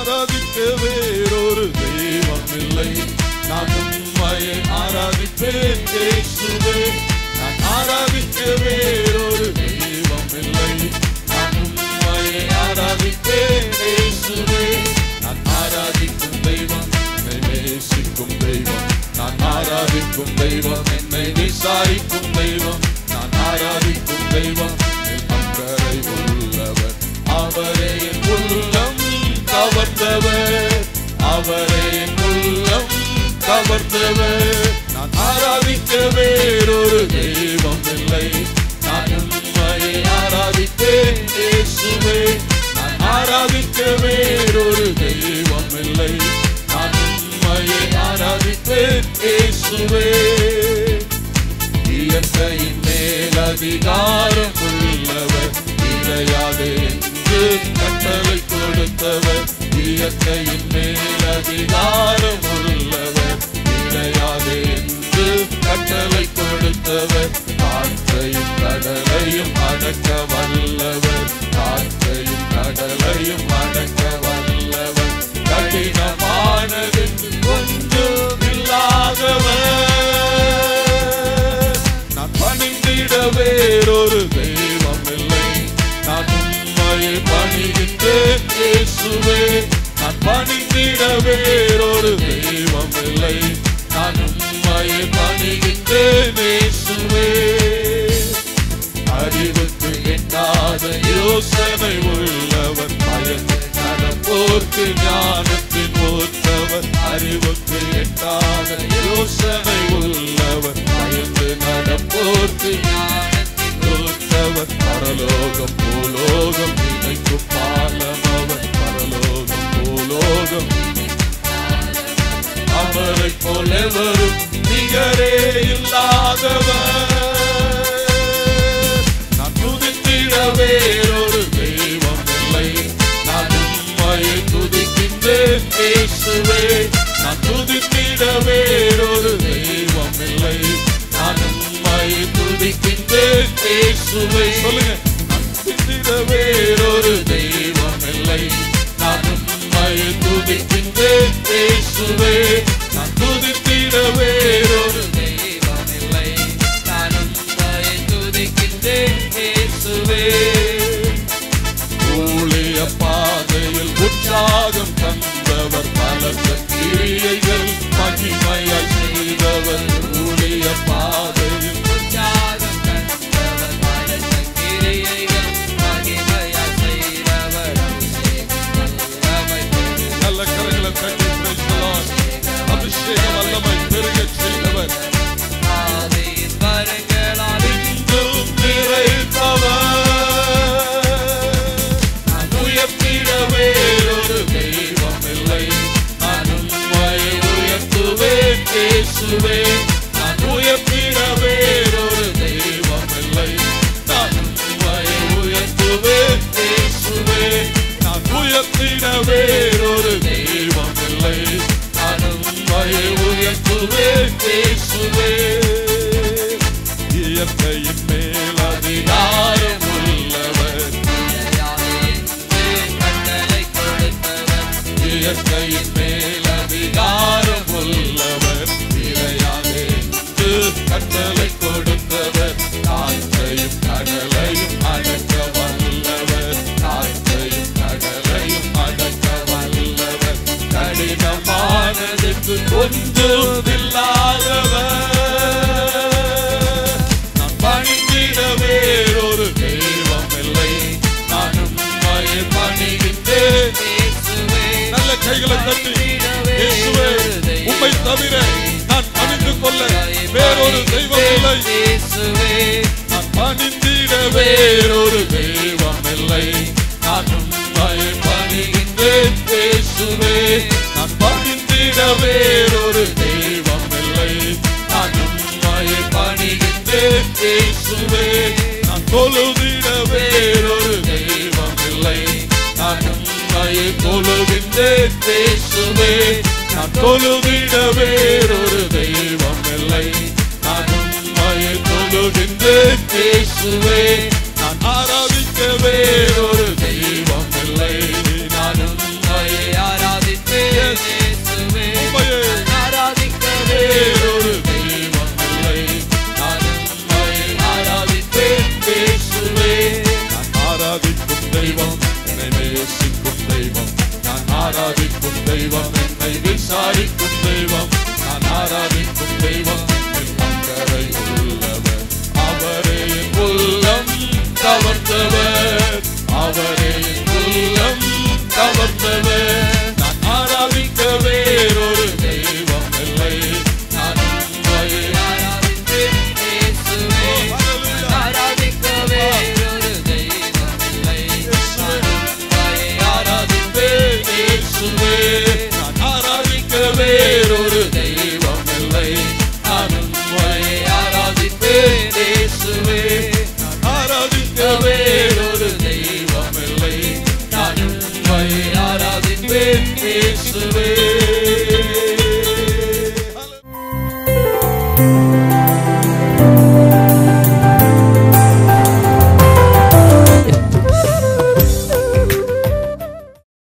ஆராதிக்க வேறொரு தெய்வம் இல்லை நான் உண்மையை ஆராதிப்பேன் இயேசுவே நான் ஆராதிக்க வேறொரு தெய்வம் இல்லை நான் உண்மையை ஆராதிப்பேன் இயேசுவே நான் ஆராதிக்கும் தெய்வம் என்னை நேசிக்கும் தெய்வம் நான் ஆராதிக்கும் தெய்வம் என்னை விசாரிக்கும் தெய்வம் நான் ஆராதிக்கும் தெய்வம் என் அக்கறை உள்ளவர் அவரே என் உள்ளம் கவர்ந்தவர் அவரே என் உள்ளம் கவர்ந்தவர் நான் ஆராதிக்க வேறொரு தெய்வம் இல்லை நான் உண்மையை ஆராதித்தேன் இயேசுவே நான் ஆராதிக்க வேறொரு தெய்வம் இல்லை நான் உண்மையை ஆராதித்தேன் இயேசுவே இயற்கையின் மேல் அதிகாரம் உள்ளவர் இறையாது என்று கட்டளை கொடுத்தவர் இயற்கையின் மேல் அதிகாரம் உள்ளவர் இறையாது என்று கட்டளை கொடுத்தவர் காற்றையும் கடலையும் அடக்க வல்லவர் காற்றையும் கடலையும் அடக்க வல்லவர் கடினமானது ஒன்றும் இல்லாதவர் நான் பணிந்திட வேறொரு தெய்வம் இல்லை நான் உண்மையை பணிகின்றேன் இயேசுவே நான் பணிந்திட வேறொரு தெய்வம் இல்லை நான் உண்மையை பணிகின்றேன் இயேசுவே அறிவுக்கு எட்டாத யோசனை உள்ளவர் பயந்து நடப்போர்க்கு ஞானத்தின் மூத்தவர் அறிவுக்கு எட்டாத யோசனை உள்ளவர் பயந்து நடப்போர்க்கு ஞானத்தின் மூத்தவர் பரலோகம் பூலோகம் இணைக்கும் பாலம் அவர் பரலோகம் பூலோகம் அவரை போல வரும் நிகரே இல்லாதவர் நான் துதித்திட வேறொரு தெய்வம் இல்லை நான் உண்மையை துதிக்கின்றேன் இயேசுவே நான் துதித்திட வேறொரு தெய்வம் இல்லை நான் உண்மையை துதிக்கின்றேன் இயேசுவே சொல்லுங்க நான் துதித்திட வேறொரு தெய்வம் இல்லை நான் உண்மையை துதிக்கின்றேன் இயேசுவே நான் துதித்திட வேறொரு தெய்வம் இல்லை நான் உம்மை துதிக்கின்றேன் இயேசுவே ஊழிய பாதையில் உற்சாகம் தந்தவர் பலத்த கிரியைகள் மகிமையாய் செய்தவர் ஊழிய பாதையில் உற்சாகம் தந்தவர் பலத்த கிரியைகள் மகிமையாய் செய்தவர் அபிஷேகம் வல்லமை பெருக நல்ல கரங்களை தட்டி praise the Lord. அபிஷேக வல்லமை பெருக செய்தவர் ஆதியின் வரங்களால் இன்றும் நிறைந்தவர் நான் உயர்த்திட வேறொரு தெய்வம் இல்லை நான் உண்மையை உயர்த்துவேன் இயேசுவே நான் உயர்த்திட வேறொரு தெய்வம் இல்லை நான் உண்மையை உயர்த்துவேன் இயேசுவே நான் உயர்த்திட வேறொரு தெய்வம் இல்லை நான் உண்மையை உயர்த்துவேன் இயேசுவே இயற்கையின் மேல் அதிகாரம் உள்ளவர் கட்டளை கொடுத்தவர் இயற்கையின் மேல் அதிகாரம் உள்ளவர் இறையாதே என்று கட்டளை கொடுத்தவர் காற்றையும் கடலையும் அடக்க வல்லவர் காற்றையும் கடலையும் அடக்க வல்லவர் கடினமானதுக்கு ஒன்றுமில்லாதவர் நான் பணிந்திட வேறொரு தெய்வம் இல்லை நான் உண்மையை பணிகின்றேன் இயேசுவே நல்ல கைகளை தட்டி இயேசுவே உம்மை தவிர நான் பணிந்து கொள்ள வேறொரு தெய்வம் இல்லை இயேசுவே நான் பணிந்திட வேறொரு தெய்வம் இல்லை நான் உண்மையை பணிகின்றேன் இயேசுவே நான் பணிந்திட வேறொரு தெய்வம் இல்லை நான் உண்மையை பணிகின்றேன் இயேசுவே நான் தொழுதிட வேறொரு தெய்வம் இல்லை நான் உண்மையை தொழுகின்றேன் இயேசுவே நான் தொழுதிட வேறொரு தெய்வம் இல்லை நான் உண்மையை தொழுகின்றேன் இயேசுவே நான் ஆராதிக்க வேறொரு தெய்வம் இல்லை நான் உண்மையை உம்மையை ஆராதிக்கும் தெய்வம் என்னை விசாரிக்கும் தெய்வம் நான் ஆராதிக்கும் தெய்வம் என் அக்கறை உள்ளவர் அவரே என் உள்ளம் கவர்ந்தவர் அவரே என் உள்ளம் கவர்ந்தவர் நான் ஆராதிக்க வேறொரு தெய்வம் இல்லை நான் உண்மையை ஆராதிப்பேன் இயேசுவே. ஆராதிக்க வேறொரு தெய்வம் இல்லை. நான் உம்மை ஆராதிப்பேன் இயேசுவே நான் ஆராதிக்க வேறொரு தெய்வம் இல்லை நான் உண்மையை ஆராதிப்பேன் இயேசுவே. நான் ஆராதிக்க வேறொரு தெய்வம் இல்லை நான் உண்மையை ஆராதிப்பேன் இயேசுவே